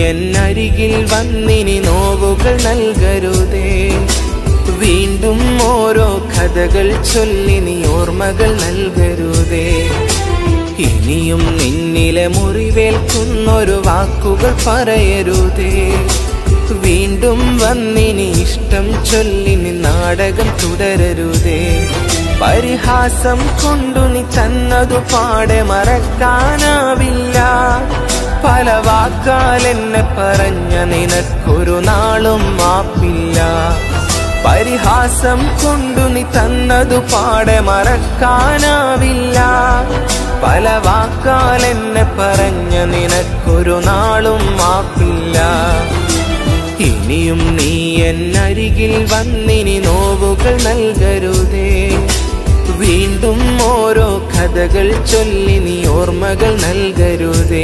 എന്നരികിൽ വന്നിനി നോവുകൾ നൽകരുതേ വീണ്ടും ഓരോ കഥകൾ ചൊല്ലി നീ ഓർമ്മകൾ നൽകരുതേ ഇനിയും നിന്നിലെ മുറിവേൽക്കുന്നൊരു വാക്കുകൾ പറയരുതേ വീണ്ടും വന്നിനി ഇഷ്ടം ചൊല്ലി നീ നാടകം തുടരരുതേ പരിഹാസം കൊണ്ടു നീ തന്നതു പാടെ മറക്കാനാവില്ല പല വാക്കാൽ എന്നെ പറഞ്ഞ നിനക്കൊരു നാളും മാപ്പില്ല പരിഹാസം കൊണ്ടു നീ തന്നതു പാടെ മറക്കാനാവില്ല പല വാക്കാൽ എന്നെ പറഞ്ഞ നിനക്കൊരു നാളും മാപ്പില്ല ഇനിയും നീ എന്നരികിൽ വന്നിനി നോവുകൾ നൽകരുതേ വീണ്ടും ഓരോ കഥകൾ ചൊല്ലി നീ ഓർമ്മകൾ നൽകരുതേ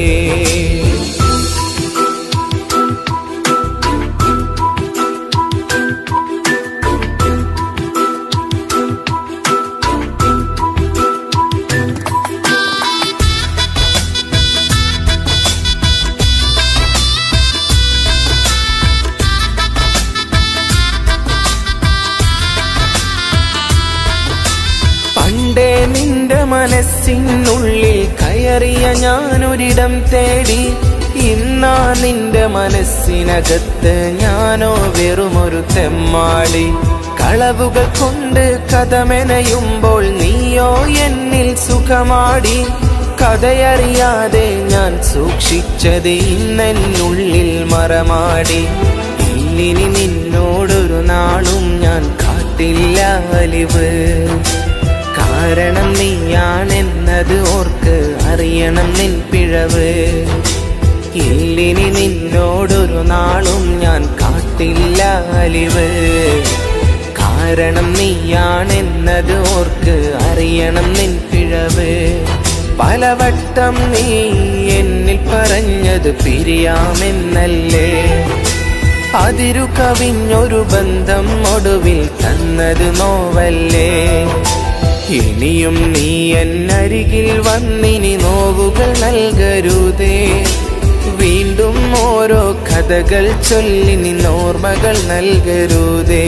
പണ്ടേ നിന്റെ മനസ്സിനുള്ളിൽ കയറിയ ഞാനൊരിടം തേടി ഇന്നാ നിന്റെ മനസ്സിനകത്ത് ഞാനോ വെറുമൊരു തെമ്മാടി കളവുകൾ കൊണ്ട് കഥമെനയുമ്പോൾ നീയോ എന്നിൽ സുഖമാടി കഥയറിയാതെ ഞാൻ സൂക്ഷിച്ചത് ഇന്നെന്നുള്ളിൽ മറമാടി ഇല്ലിനി നിന്നോടൊരു നാളും ഞാൻ കാട്ടില്ല അലിവ് കാരണം നീയാണെന്നത് ഓർക്ക് അറിയണം നിൻ പിഴവ് ഇല്ലിനി നിന്നോടൊരു നാളും ഞാൻ കാട്ടില്ല അലിവ് കാരണം നീയാണെന്നത് ഓർക്ക് അറിയണം നിൻ പിഴവ് പലവട്ടം നീ എന്നിൽ പറഞ്ഞത് പിരിയാമെന്നല്ലേ അതിരു കവിഞ്ഞൊരു ബന്ധം ഒടുവിൽ തന്നത് നോവല്ലേ ഇനിയും നീ എന്നരികിൽ വന്നിനി നോവുകൾ നൽകരുതേ വീണ്ടും ഓരോ കഥകൾ ചൊല്ലി നിന്നോർമ്മകൾ നൽകരുതേ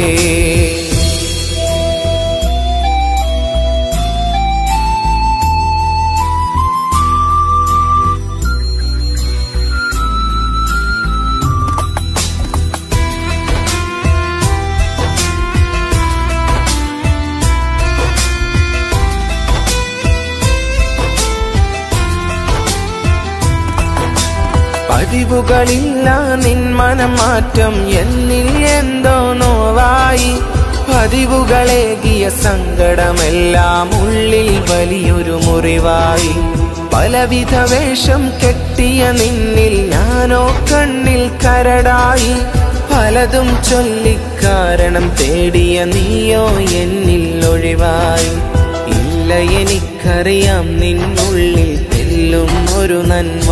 പതിവുകളില്ല നിൻ മനം മാറ്റം എന്നിൽ എന്തോ നോവായി പതിവുകളേകിയ സങ്കടമെല്ലാം ഉള്ളിൽ വലിയൊരു മുറിവായി പലവിധ വേഷം കെട്ടിയ നിന്നിൽ ഞാനോ കണ്ണിൽ കരടായി പലതും ചൊല്ലിക്കാരണം തേടിയ നീയോ എന്നിൽ ഒഴിവായി ഇല്ല എനിക്കറിയാം നിന്നുള്ളിൽ തെല്ലും ഒരു നന്മ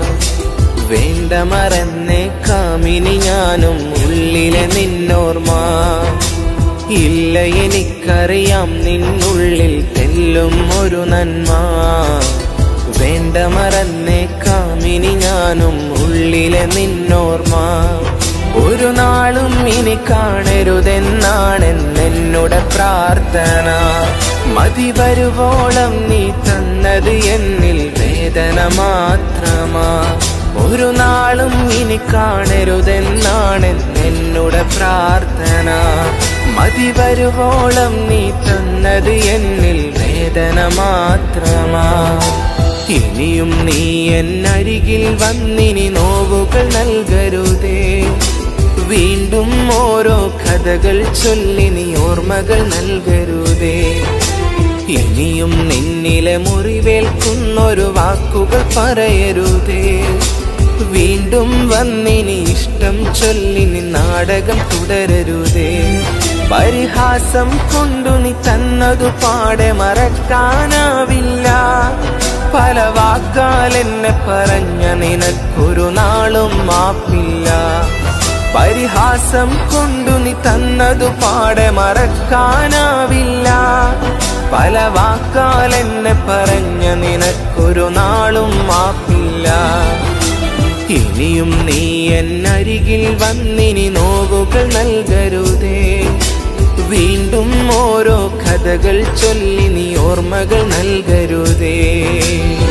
വേണ്ട മറന്നേ കാമിനി ഞാനും ഉള്ളിലെ നിന്നോർമ്മ ഇല്ല എനിക്കറിയാം നിന്നുള്ളിൽ തെല്ലും ഒരു നന്മ വേണ്ട മറന്നേ കാമിനി ഞാനും ഉള്ളിലെ നിന്നോർമ്മ ഒരു നാളും ഇനി കാണരുതെന്നാണെന്നെന്നുടെ പ്രാർത്ഥന മതി വരുവോളം നീ തന്നത് എന്നിൽ വേദന മാത്രമാ ഒരു നാളും ഇനി കാണരുതെന്നാണെന്നെന്നുടെ പ്രാർത്ഥന മതി വരുവോളം നീ തന്നത് എന്നിൽ വേദന മാത്രമാ ഇനിയും നീ എന്നരികിൽ വന്നിനി നോവുകൾ നൽകരുതേ വീണ്ടും ഓരോ കഥകൾ ചൊല്ലി നീ ഓർമ്മകൾ നൽകരുതേ ഇനിയും നിന്നിലെ മുറിവേൽക്കുന്നൊരു വാക്കുകൾ പറയരുതേ വീണ്ടും വന്നിനി ഇഷ്ടം ചൊല്ലി നീ നാടകം തുടരരുതേ പരിഹാസം കൊണ്ടു നീ തന്നതു പാടെ മറക്കാനാവില്ല പല വാക്കാൽ എന്നെ പറഞ്ഞ നിനക്കൊരു നാളും മാപ്പില്ല പരിഹാസം കൊണ്ടു നീ തന്നതു പാടെ മറക്കാനാവില്ല പല വാക്കാൽ എന്നെ പറഞ്ഞ നിനക്കൊരു നാളും മാപ്പില്ല ഇനിയും നീ എന്നരികിൽ വന്നിനി നോവുകൾ നൽകരുതേ വീണ്ടും ഓരോ കഥകൾ ചൊല്ലി നീ ഓർമ്മകൾ നൽകരുതേ